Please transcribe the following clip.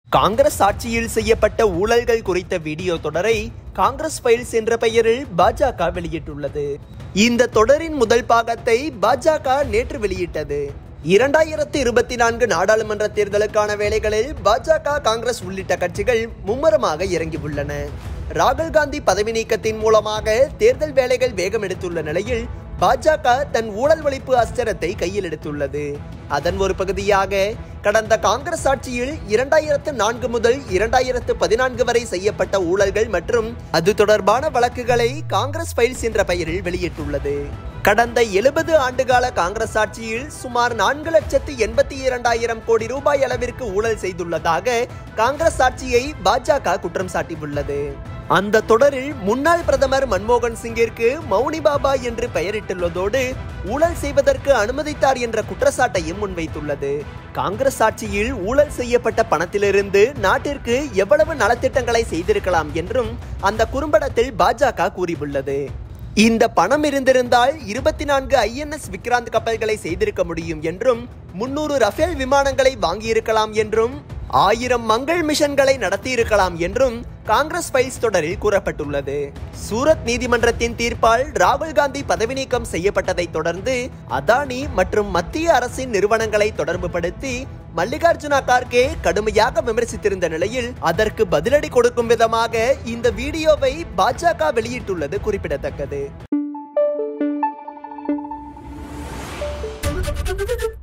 காங்கிரஸ் ஆட்சியில் செய்யப்பட்ட ஊழல்கள் குறித்த வீடியோ தொடரை காங்கிரஸ் ஃபைல்ஸ் என்ற பெயரில் பாஜக வெளியிட்டுள்ளது இந்த தொடரின் முதல் பாகத்தை பாஜக நேற்று வெளியிட்டது இரண்டாயிரத்தி இருபத்தி நான்கு நாடாளுமன்ற தேர்தலுக்கான வேலைகளில் பாஜக காங்கிரஸ் உள்ளிட்ட கட்சிகள் மும்முரமாக இறங்கியுள்ளன ராகுல் காந்தி பதவி நீக்கத்தின் மூலமாக தேர்தல் வேலைகள் வேகம் எடுத்துள்ள நிலையில் பாஜக தன் ஊழல் ஒழிப்பு அஸ்திரத்தை கையில் எடுத்துள்ளது அதன் ஒரு பகுதியாக கடந்த காங்கிரஸ் ஆட்சியில் இரண்டாயிரத்து நான்கு முதல் இரண்டாயிரத்து பதினான்கு வரை செய்யப்பட்ட ஊழல்கள் மற்றும் அது தொடர்பான வழக்குகளை காங்கிரஸ் ஃபைல்ஸ் என்ற பெயரில் வெளியிட்டுள்ளது கடந்த எழுபது ஆண்டுகால காங்கிரஸ் ஆட்சியில் சுமார் நான்கு லட்சத்து எண்பத்தி இரண்டாயிரம் கோடி ரூபாய் அளவிற்கு ஊழல் செய்துள்ளதாக காங்கிரஸ் ஆட்சியை பாஜக குற்றம் சாட்டியுள்ளது அந்த தொடரில் முன்னாள் பிரதமர் மன்மோகன் சிங்கிற்கு மௌனி பாபா என்று பெயரிட்டுள்ளதோடு ஊழல் செய்வதற்கு அனுமதித்தார் என்ற குற்றச்சாட்டையும் முன்வைத்துள்ளது காங்கிரஸ் ஆட்சியில் ஊழல் செய்யப்பட்ட பணத்திலிருந்து நாட்டிற்கு எவ்வளவு நலத்திட்டங்களை செய்திருக்கலாம் என்றும் அந்த குறும்படத்தில் பாஜக கூறியுள்ளது இந்த பணம் இருந்திருந்தால் இருபத்தி நான்கு ஐஎன்எஸ் விக்ராந்த் கப்பல்களை செய்திருக்க முடியும் என்றும் முன்னூறு ரஃபேல் விமானங்களை வாங்கியிருக்கலாம் என்றும் ஆயிரம் மங்கள் மிஷன்களை நடத்தியிருக்கலாம் என்றும் காங்கிரஸ் ஃபைல்ஸ் தொடரில் கூறப்பட்டுள்ளது சூரத் நீதிமன்றத்தின் தீர்ப்பால் ராகுல் காந்தி பதவி நீக்கம் செய்யப்பட்டதை தொடர்ந்து அதானி மற்றும் மத்திய அரசின் நிறுவனங்களை தொடர்புபடுத்தி மல்லிகார்ஜுனா கார்கே கடுமையாக விமர்சித்திருந்த நிலையில் அதற்கு பதிலடி கொடுக்கும் விதமாக இந்த வீடியோவை பாஜக வெளியிட்டுள்ளது குறிப்பிடத்தக்கது